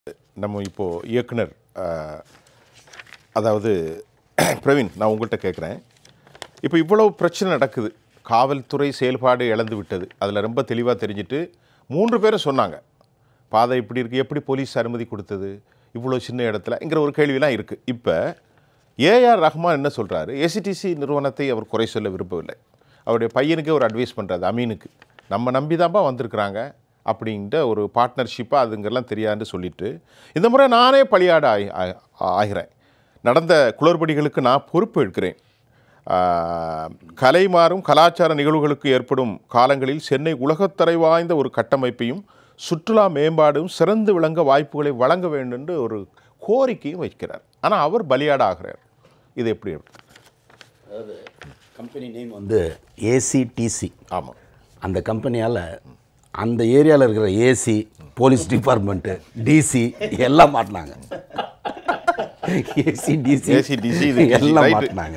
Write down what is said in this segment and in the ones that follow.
நம்ம இப்போ இயக்குனர் அஹ், அதாவது பிரவீன் நான் உங்கள்கிட்ட கேட்குறேன் இப்போ இவ்வளவு பிரச்சனை நடக்குது காவல்துறை செயல்பாடு இழந்து விட்டது அதில் ரொம்ப தெளிவாக தெரிஞ்சுட்டு மூன்று பேரும் சொன்னாங்க பாதை இப்படி இருக்குது எப்படி போலீஸ் அனுமதி கொடுத்தது இவ்வளோ சின்ன இடத்துலங்கிற ஒரு கேள்விலாம் இருக்குது இப்போ ஏஆர் ரஹ்மான் என்ன சொல்கிறாரு ஏசிடிசி நிறுவனத்தை அவர் குறை சொல்ல விரும்பவில்லை அவருடைய பையனுக்கு ஒரு அட்வைஸ் பண்ணுறாரு அமீனுக்கு நம்ம நம்பி தான்ப்பா வந்திருக்கிறாங்க அப்படின்ட்டு ஒரு பார்ட்னர்ஷிப்பாக அதுங்கெல்லாம் தெரியாதுன்னு சொல்லிட்டு இந்த முறை நானே பலியாட ஆகி ஆ- ஆகிறேன் நடந்த குளறுபடிகளுக்கு நான் பொறுப்பு எடுக்கிறேன் ஆஹ், கலை மாறும் கலாச்சார நிகழ்வுகளுக்கு ஏற்படும் காலங்களில் சென்னை உலகத்தரை வாய்ந்த ஒரு கட்டமைப்பையும் சுற்றுலா மேம்பாடும் சிறந்து விளங்க வாய்ப்புகளை வழங்க வேண்டும் என்று ஒரு கோரிக்கையும் வைக்கிறார் ஆனால் அவர் பலியாட ஆகிறார் இது எப்படி அதாவது கம்பெனி நேம் வந்து ஏசிடிசி ஆமாம் அந்த கம்பெனியால் அந்த ஏரியாவில் இருக்கிற ஏசி போலீஸ் டிபார்ட்மெண்ட்டு டிசி எல்லாம் மாட்டினாங்க ஏசி டிசி AC, DC, இது DC, எல்லாம் right. மாட்டினாங்க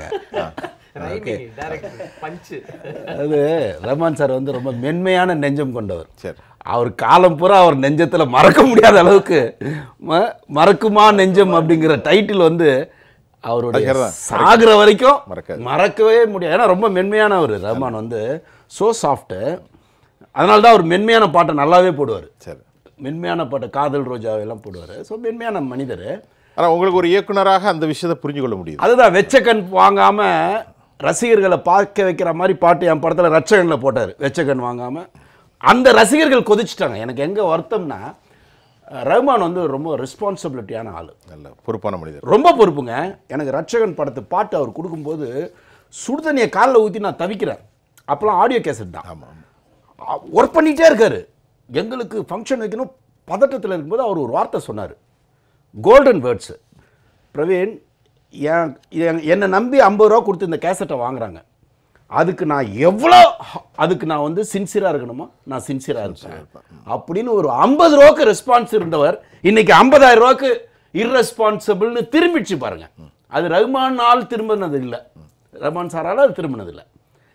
ரைமிங் டைரக்ட் பஞ்சு அது ரஹ்மான் சார் வந்து ரொம்ப மென்மையான நெஞ்சம் கொண்டவர் சரி அவர் காலம் பூரா அவர் நெஞ்சத்தில் மறக்க முடியாத அளவுக்கு ம- மறக்குமா நெஞ்சம் அப்படிங்கிற டைட்டில் வந்து அவருடைய அதுதான். சாகுற வரைக்கும் மறக்காது. மறக்கவே முடியாது ஏன்னா ரொம்ப மென்மையானவர் ரஹ்மான் வந்து ஸோ சாஃப்ட்டு அதனால தான் அவர் மென்மையான பாட்டை நல்லாவே போடுவார் சரி மென்மையான பாட்டை காதல் ரோஜாவெல்லாம் போடுவார் ஸோ மென்மையான மனிதர் ஆனால் உங்களுக்கு ஒரு இயக்குனராக அந்த விஷயத்தை புரிஞ்சு கொள்ள முடியுது அதுதான் வெச்சக்கண் வாங்காம ரசிகர்களை பார்க்க வைக்கிற மாதிரி பாட்டு என் படத்தில் ரட்சகனில் போட்டார் வெச்சக்கண் வாங்காம அந்த ரசிகர்கள் கொதிச்சிட்டாங்க எனக்கு எங்கே வருத்தம்னா அஹ், ரஹ்மான் வந்து ரொம்ப ரெஸ்பான்சிபிலிட்டியான ஆள் நல்ல பொறுப்பான மனிதர் ரொம்ப பொறுப்புங்க எனக்கு ரட்சகன் படத்து பாட்டு அவர் கொடுக்கும்போது சுடுதண்ணியை காலில் ஊற்றி நான் தவிக்கிறேன் அப்போலாம் ஆடியோ கேசட் தான் ஆமாம் ஒர்க் பண்ணிகிட்டே இருக்காரு எங்களுக்கு ஃபங்க்ஷன் வைக்கணும் பதட்டத்தில் இருக்கும்போது அவர் ஒரு வார்த்தை சொன்னார் கோல்டன் வேர்ட்ஸு பிரவீன் என் என்- என்னை நம்பி ஐம்பது ரூபா கொடுத்து இந்த கேசட்டை வாங்குறாங்க அதுக்கு நான் எவ்வளோ அதுக்கு நான் வந்து சின்சியராக இருக்கணுமோ நான் சின்சியராக இருப்பேன் அப்படின்னு ஒரு ஐம்பது ரூபாய்க்கு ரெஸ்பான்ஸ் இருந்தவர் இன்னைக்கு ஐம்பதாயிரம் ரூபாய்க்கு இர்ரெஸ்பான்சிபிள்னு திரும்பிடுச்சு பாருங்க அது ரஹ்மானால் திரும்பினது இல்லை ரஹ்மான் சாரால் அது திரும்பினது இல்லை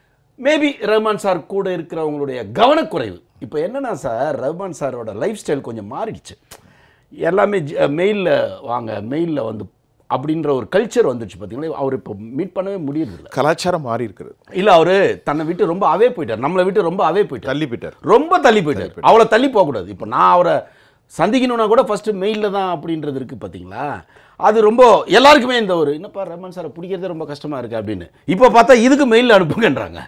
மேபி ரஹ்மான் சார் கூட இருக்கிறவங்களுடைய கவனக்குறைவு இப்போ என்னன்னா சார் ரஹ்மான் சாரோட லைஃப் ஸ்டைல் கொஞ்சம் மாறிடுச்சு எல்லாமே மெயிலில் வாங்க மெயிலில் வந்து அப்படின்ற ஒரு கல்ச்சர் வந்துச்சு பார்த்தீங்களா அவர் இப்போ மீட் பண்ணவே முடியறதில்ல கலாச்சாரம் மாறி இருக்கிறது இல்லை அவர் தன்னை விட்டு ரொம்ப அவே போயிட்டார் நம்மளை விட்டு ரொம்ப அவே போயிட்டார் தள்ளி போயிட்டார் ரொம்ப தள்ளி போயிட்டார் அவ்வளோ தள்ளி போகக்கூடாது இப்போ நான் அவரை சந்திக்கணும்னா கூட ஃபஸ்ட்டு மெயிலில் தான் அப்படின்றது இருக்குது பார்த்தீங்களா அது ரொம்ப எல்லாருக்குமே இந்த ஒரு என்னப்பா ரமன் சாரை பிடிக்கிறதே ரொம்ப கஷ்டமாக இருக்குது அப்படின்னு இப்போ பார்த்தா இதுக்கு மெயிலில் அனுப்புங்கன்றாங்க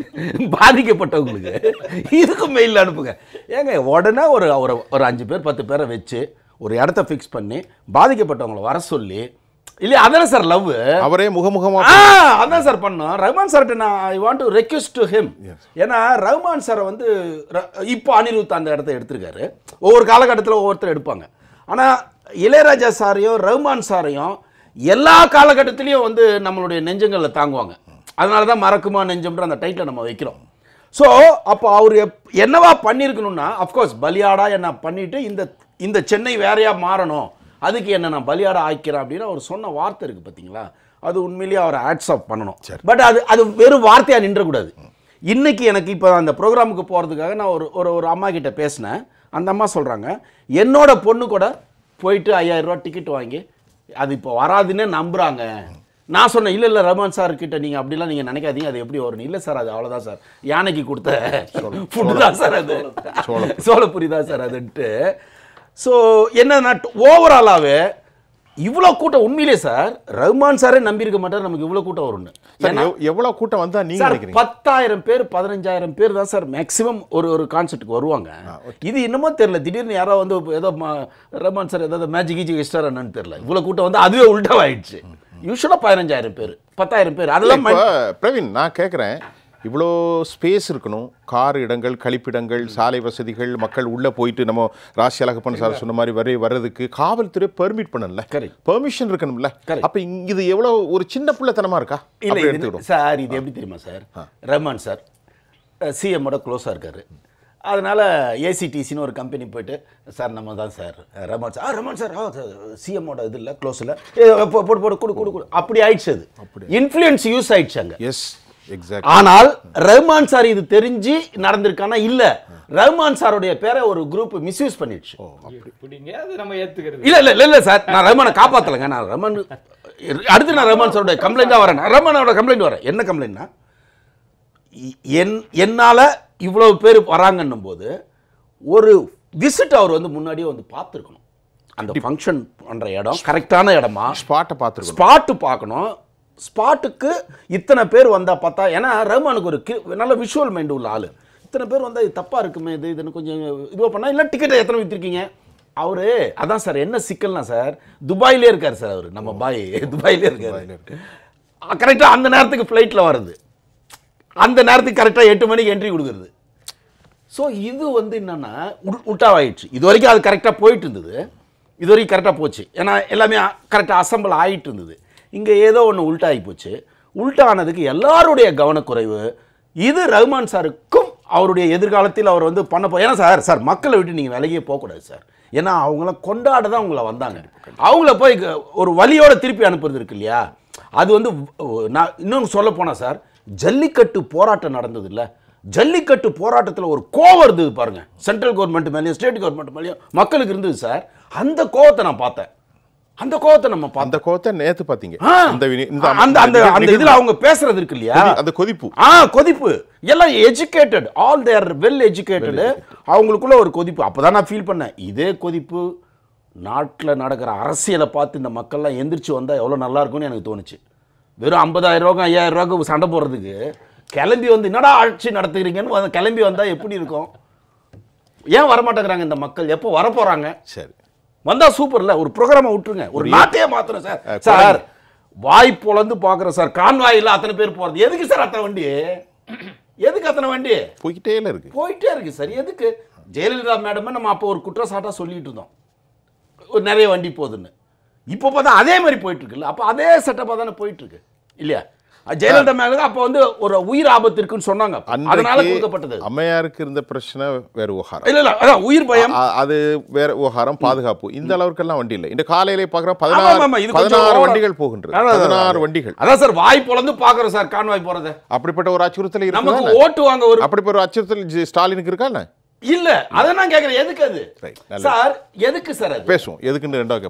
பாதிக்கப்பட்டவங்களுக்கு இதுக்கு மெயிலில் அனுப்புங்க ஏங்க உடனே ஒரு ஒரு ஒரு அஞ்சு பேர் பத்து பேரை வச்சு ஒரு இடத்த ஃபிக்ஸ் பண்ணி பாதிக்கப்பட்டவங்களை வர சொல்லி இல்லையா அதானே சார் லவ் அவரே முகமுகமா ஆ அதான் சார் பண்ணோம் ரஹ்மான் சார்கிட்ட நான் I want to request to him ஏன்னா ரஹ்மான் சாரை வந்து ர- இப்போ அனிருத் அந்த இடத்த எடுத்திருக்காரு ஒவ்வொரு காலகட்டத்தில் ஒவ்வொருத்தர் எடுப்பாங்க ஆனால் இளையராஜா சாரையும் ரஹ்மான் சாரையும் எல்லா காலகட்டத்திலையும் வந்து நம்மளுடைய நெஞ்சங்களில் தாங்குவாங்க அதனால தான் மறக்குமா நெஞ்சம்ன்ற அந்த டைட்டில் நம்ம வைக்கிறோம் ஸோ அப்போ அவர் எப் என்னவா பண்ணியிருக்கணும்னா அஃப்கோர்ஸ் பலியாடா என்ன பண்ணிட்டு இந்த இந்த சென்னை வேறையா மாறணும் அதுக்கு என்ன நான் பலியாடா ஆக்கிறேன் அப்படின்னு அவர் சொன்ன வார்த்தை இருக்கு பார்த்தீங்களா அது உண்மையிலேயே அவரை ஆட்ஸ் ஆஃப் பண்ணணும் பட் அது அது வெறும் வார்த்தையாக நின்றக்கூடாது இன்னைக்கு எனக்கு இப்போ அந்த ப்ரோக்ராமுக்கு போகிறதுக்காக நான் ஒரு ஒரு ஒரு அம்மா கிட்ட பேசினேன் அந்த அம்மா சொல்கிறாங்க என்னோட பொண்ணு கூட போயிட்டு ஐயாயிரம் ரூபா டிக்கெட் வாங்கி அது இப்போ வராதுன்னு நம்புகிறாங்க நான் சொன்னேன் இல்லை இல்லை ரஹ்மான் சார் கிட்ட நீங்கள் அப்படிலாம் நீங்கள் நினைக்காதீங்க அது எப்படி வரும் இல்லை சார் அது அவ்வளோதான் சார் யானைக்கு கொடுத்த ஃபுட்டு தான் சார் அது சோளப்புரி தான் சார் அதுன்ட்டு ஸோ என்னன்னா ஓவராலாகவே இவ்வளோ கூட்டம் உண்மையிலே சார் ரஹ்மான் சாரே நம்பியிருக்க மாட்டார் நமக்கு இவ்வளோ கூட்டம் வரும்னு சார் எவ்- எவ்வளவு கூட்டம் வந்தா நீங்க சார் நினைக்கிறீங்க பத்தாயிரம் பேர் பதினஞ்சாயிரம் பேர் தான் சார் மேக்ஸிமம் ஒரு ஒரு கான்செர்ட்டுக்கு வருவாங்க இது என்னமோ தெரியல திடீர்னு யாரோ வந்து ஏதோ ம- ரஹ்மான் சார் ஏதாவது மேஜிக் கீஜிக் எக்ஸ்ட்ரா என்னன்னு தெரியல இவ்வளோ கூட்டம் வந்து அதுவே உல்டாவாயிடுச்சு யூஸ்வலாக பதினஞ்சாயிரம் பேர் பத்தாயிரம் பேர் அதெல்லாம் இப்போ பிரவீன் நான் கேட்குறேன் இவ்வளோ ஸ்பேஸ் இருக்கணும் கார் இடங்கள் கழிப்பிடங்கள் சாலை வசதிகள் மக்கள் உள்ளே போயிட்டு நம்ம ராசி அழகப்பன் சார் சொன்ன மாதிரி வரை வர்றதுக்கு காவல்துறை பெர்மிட் பண்ணல Correct. பெர்மிஷன் இருக்கணும்ல Correct. அப்போ இது எவ்வளோ ஒரு சின்ன பிள்ளைத்தனமா இருக்கா இல்லை அப்படி இது எடுத்துக்கிடும் சார் இது எப்படி தெரியுமா சார் ரஹ்மான் சார் சிஎம்மோட க்ளோஸாக இருக்காரு அதனால் ஏசிடிசின்னு ஒரு கம்பெனி போயிட்டு சார் நம்ம தான் சார் ரஹ்மான் சார் ஆ ரஹ்மான் சார் ஆ சிஎம்மோட இது இல்லை க்ளோஸில் போட்டு போட்டு கொடு கொடு கொடு அப்படி ஆயிடுச்சு அது இன்ஃப்ளூயன்ஸ் யூஸ் ஆயிடுச்சு அங்கே எஸ் எக்ஸாக்ட் ஆனால் ரஹ்மான் சார் இது தெரிஞ்சு நடந்திருக்கானா இல்ல ரஹ்மான் சாருடைய பேரை ஒரு குரூப் மிஸ்யூஸ் பண்ணிடுச்சு இப்படிங்க அது நம்ம ஏத்துக்கிறது இல்ல இல்ல இல்ல இல்ல சார் நான் ரஹ்மானை காப்பாத்தலைங்க நான் ரஹ்மான் அடுத்து நான் ரஹ்மான் சாரோட கம்ப்ளைண்ட் தான் வரேன் நான் ரஹ்மானோட கம்ப்ளைண்ட் வரேன் என்ன கம்ப்ளைண்ட்னா என் என்னால இவ்வளவு பேர் வராங்கன்னும் போது ஒரு விசிட் அவர் வந்து முன்னாடியே வந்து பார்த்துருக்கணும் அந்த ஃபங்க்ஷன் பண்ற இடம் கரெக்டான இடமா ஸ்பாட்டை பார்த்துருக்கணும் ஸ்பாட்டு பார்க்கணும் ஸ்பாட்டுக்கு இத்தனை பேர் வந்தா பார்த்தா ஏன்னா ரஹ்மானுக்கு ஒரு கி- நல்ல விஷுவல் மைண்ட் உள்ள ஆளு இத்தனை பேர் வந்தா இது தப்பா இருக்குமே இது இதுன்னு கொஞ்சம் இதுவாக பண்ணா இல்லை டிக்கெட்டை எத்தனை விற்றுருக்கீங்க அவரு அதான் சார் என்ன சிக்கல்னா சார் துபாயிலே இருக்கார் சார் அவர் நம்ம பாய் துபாயிலே இருக்காரு கரெக்டாக அந்த நேரத்துக்கு ஃப்ளைட்டில் வருது அந்த நேரத்துக்கு கரெக்டாக எட்டு மணிக்கு என்ட்ரி கொடுக்குறது ஸோ இது வந்து என்னன்னா உள் உல்டாவாயிடுச்சு இது வரைக்கும் அது கரெக்டாக போயிட்டு இருந்தது இது வரைக்கும் கரெக்டாக போச்சு ஏன்னா எல்லாமே கரெக்டாக அசம்பிள் ஆகிட்டு இருந்தது இங்கே ஏதோ ஒன்று உல்டாகி போச்சு உல்டா ஆனதுக்கு எல்லாருடைய கவனக்குறைவு இது ரஹ்மான் சாருக்கும் அவருடைய எதிர்காலத்தில் அவர் வந்து பண்ண போ ஏன்னா சார் சார் மக்களை விட்டு நீங்கள் விலகியே போகக்கூடாது சார் ஏன்னா அவங்களாம் கொண்டாட தான் உங்களை வந்தாங்க அவங்கள போய் க- ஒரு வழியோட திருப்பி அனுப்புறது இருக்கு இல்லையா அது வந்து வ- நான் இன்னொன்று சொல்ல போனால் சார் ஜல்லிக்கட்டு போராட்டம் நடந்தது இல்ல ஜல்லிக்கட்டு போராட்டத்தில் ஒரு கோவம் இருந்தது பாருங்க சென்ட்ரல் கவர்மெண்ட் மேலேயும் ஸ்டேட் கவர்மெண்ட் மேலேயும் மக்களுக்கு இருந்தது சார் அந்த கோவத்தை நான் பார்த்தேன் அந்த கோவத்தை நம்ம பார்த்தோம் அந்த கோவத்தை நேத்து பாத்தீங்க ஆ, இந்த வினி- இந்த அந்த அந்த அந்த இதுல அவங்க பேசுறது இருக்கு இல்லையா கொதி- அந்த கொதிப்பு ஆ கொதிப்பு எல்லாம் educated all there well educated அவங்களுக்குள்ள ஒரு கொதிப்பு அப்பதான் நான் ஃபீல் பண்ணேன் இதே கொதிப்பு நாட்டில் நடக்கிற அரசியலை பார்த்து இந்த மக்கள்லாம் எந்திரிச்சு வந்தா எவ்வளோ நல்லா இருக்கும்னு எனக்கு தோணுச்சு வெறும் ஐம்பதாயிரம் ரூபாய்க்கும் ஐயாயிரம் ரூபாய்க்கு சண்டை போடுறதுக்கு கிளம்பி வந்து என்னடா ஆட்சி நடத்துகிறீங்கன்னு வந்து கிளம்பி வந்தா எப்படி இருக்கும் ஏன் வரமாட்டேங்கிறாங்க இந்த மக்கள் எப்போ வரப்போறாங்க சரி வந்தா சூப்பர்ல ஒரு ப்ரோக்ராமை விட்டுருங்க ஒரு நாட்டையே மாத்தணும் சார் அஹ், சார் வாய் பொளந்து பாக்குறேன் சார் கான்வாயில் அத்தனை பேர் போறது எதுக்கு சார் அத்தனை வண்டி எதுக்கு அத்தனை வண்டி போய்கிட்டே இருக்கு போயிட்டே இருக்கு சார் எதுக்கு ஜெயலலிதா மேடமே நம்ம அப்போ ஒரு குற்றச்சாட்டா சொல்லிட்டு இருந்தோம் ஒரு நிறைய வண்டி போகுதுன்னு இப்போ பார்த்தா அதே மாதிரி போயிட்டு இருக்குல்ல அப்போ அதே செட்டப்பாக தானே போயிட்டு இருக்கு இல்லையா ஜெயலலிதா மேல அப்போ வந்து ஒரு உயிர் ஆபத்து இருக்குன்னு சொன்னாங்க அதனால அன்றைக்கு கொடுக்கப்பட்டது அம்மையாருக்கு இருந்த பிரச்சனை வேற விவகாரம் இல்ல இல்ல அதான் உயிர் பயம் அ- அது வேற விவகாரம் பாதுகாப்பு இந்த அளவுக்கெல்லாம் வண்டி இல்லை இந்த காலையிலே பார்க்குறோம் ஆமா, ஆமா, பதினாறு ஆமா, இது கொஞ்சம் பதினாறு over- வண்டிகள் போகின்றது அதான், அதான், பதினாறு அதான். வண்டிகள் அதான் சார் வாய் பொளந்து பாக்குறோம் சார் கான்வாய் போறத அப்படிப்பட்ட ஒரு அச்சுறுத்தல் நமக்கு இருக்கு ஓட்டு வாங்க ஒரு அப்படிப்பட்ட ஒரு அச்சுறுத்தல் ஜி- ஸ்டாலினுக்கு இருக்கா என்ன இல்ல அதை நான் கேக்குறேன் எதுக்கு அது Right, நல்லது. சார் எதுக்கு சார் அது பேசுவோம் எதுக்குன்னு ரெண்டாவது